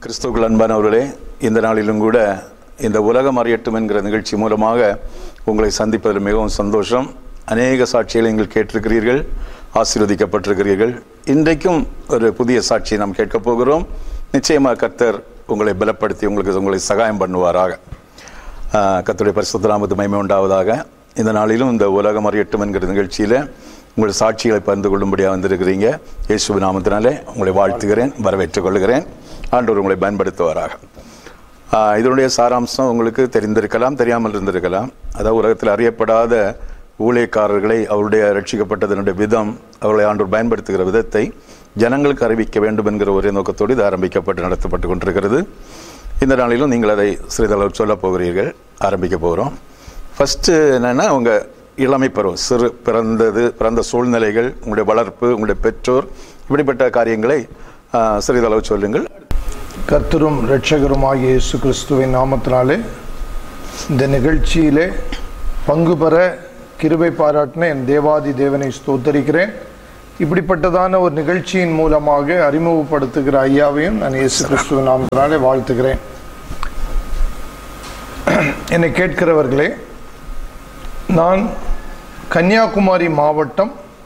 கிறிஸ்துவுக்குள் அன்பானவர்களே இந்த நாளிலும் கூட இந்த உலகம் அறியட்டும் என்கிற நிகழ்ச்சி மூலமாக உங்களை சந்திப்பதில் மிகவும் சந்தோஷம் அநேக சாட்சிகளை நீங்கள் கேட்டிருக்கிறீர்கள் ஆசீர்வதிக்கப்பட்டிருக்கிறீர்கள் இன்றைக்கும் ஒரு புதிய சாட்சியை நாம் கேட்கப் போகிறோம் நிச்சயமாக கர்த்தர் உங்களை பலப்படுத்தி உங்களுக்கு உங்களை சகாயம் பண்ணுவாராக ஆஹ் கர்த்தருடைய பரிசுத்த நாமத்து மகிமை உண்டாவதாக இந்த நாளிலும் இந்த உலகம் அறியட்டும் என்கிற நிகழ்ச்சியில் உங்கள் சாட்சிகளை பகிர்ந்து கொள்ளும்படியாக வந்திருக்கிறீங்க இயேசு நாமத்தினாலே உங்களை வாழ்த்துகிறேன் வரவேற்றுக் கொள்கிறேன் ஆண்டவர் உங்களை பயன்படுத்துவாராக ஆஹ் இதனுடைய சாராம்சம் உங்களுக்கு தெரிந்திருக்கலாம் தெரியாமல் இருந்திருக்கலாம் அதாவது உலகத்தில் அறியப்படாத ஊழியக்காரர்களை அவருடைய ரட்சிக்கப்பட்டதனுடைய விதம் அவர்களை ஆண்டவர் பயன்படுத்துகிற விதத்தை ஜனங்களுக்கு அறிவிக்க வேண்டும் என்கிற ஒரே நோக்கத்தோடு இது ஆரம்பிக்கப்பட்டு நடத்தப்பட்டு கொண்டிருக்கிறது இந்த நாளிலும் நீங்கள் அதை சிறிதளவு சொல்ல போகிறீர்கள் ஆரம்பிக்க போகிறோம் ஃபஸ்ட்டு என்னென்னா அவங்க இளமை பருவம் சிறு பிறந்தது பிறந்த சூழ்நிலைகள் உங்களுடைய வளர்ப்பு உங்களுடைய பெற்றோர் இப்படிப்பட்ட காரியங்களை ஆஹ், சிறிதளவு சொல்லுங்கள் கர்த்தரும் இரட்சகருமாகிய இயேசு கிறிஸ்துவின் நாமத்தினாலே இந்த நிகழ்ச்சியிலே பங்கு பெற கிருபை பாராட்டின என் தேவாதி தேவனை ஸ்தோத்தரிக்கிறேன் இப்படிப்பட்டதான ஒரு நிகழ்ச்சியின் மூலமாக அறிமுகப்படுத்துகிற ஐயாவையும் நான் இயேசு கிறிஸ்துவின் நாமத்தினாலே வாழ்த்துகிறேன் என்னை கேட்கிறவர்களே நான் கன்னியாகுமரி மாவட்டம்